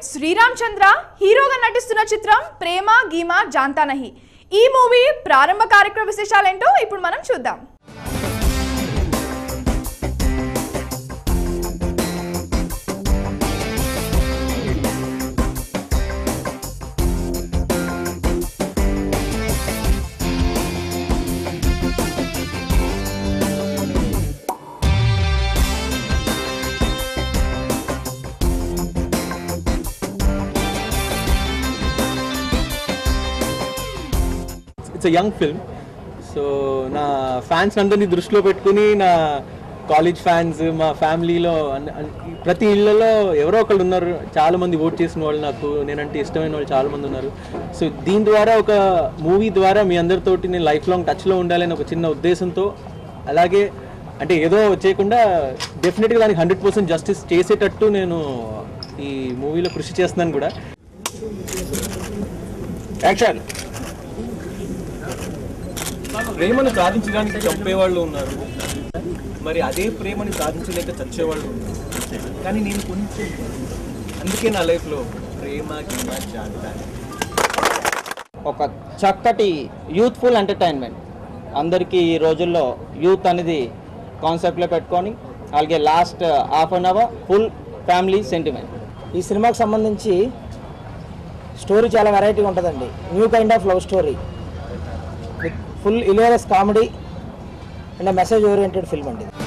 శ్రీరామ్ చంద్ర హీరోగా నటిస్తున్న చిత్రం ప్రేమ గీమా జాంతానహి ఈ మూవీ ప్రారంభ కార్యక్రమ విశేషాలేంటో ఇప్పుడు మనం చూద్దాం ఇట్స్ యంగ్ ఫిల్మ్ సో నా ఫ్యాన్స్ అందరినీ దృష్టిలో పెట్టుకుని నా కాలేజ్ ఫ్యాన్స్ మా ఫ్యామిలీలో అన్- అన్- ప్రతి ఇళ్ళలో ఎవరో ఒకళ్ళు ఉన్నారు చాలా మంది ఓట్ చేసిన వాళ్ళు నాకు నేనంటే ఇష్టమైన వాళ్ళు చాలా మంది ఉన్నారు సో దీని ద్వారా ఒక మూవీ ద్వారా మీ అందరితోటి నేను లైఫ్ లాంగ్ టచ్లో ఉండాలని ఒక చిన్న ఉద్దేశంతో అలాగే అంటే ఏదో చేయకుండా డెఫినెట్గా దానికి హండ్రెడ్ పర్సెంట్ జస్టిస్ చేసేటట్టు నేను ఈ మూవీలో కృషి చేస్తున్నాను కూడా యాక్షన్ ప్రేమను సాధించడానికి చంపేవాళ్ళు ఉన్నారు మరి అదే ప్రేమని సాధించలేక చచ్చేవాళ్ళు ఉన్నారు కానీ నేను కొంచెం అందుకే నా లైఫ్లో ప్రేమ గిమ జాంతాను ఒక చక్కటి యూత్ఫుల్ ఎంటర్టైన్మెంట్ అందరికీ ఈ రోజుల్లో యూత్ అనేది కాన్సెప్ట్లో పెట్టుకొని అలాగే last half an hour full family sentiment ఈ సినిమాకి సంబంధించి స్టోరీ చాలా వెరైటీగా ఉంటుందండి new kind of love story with full hilarious comedy and message oriented film అండి ఇది.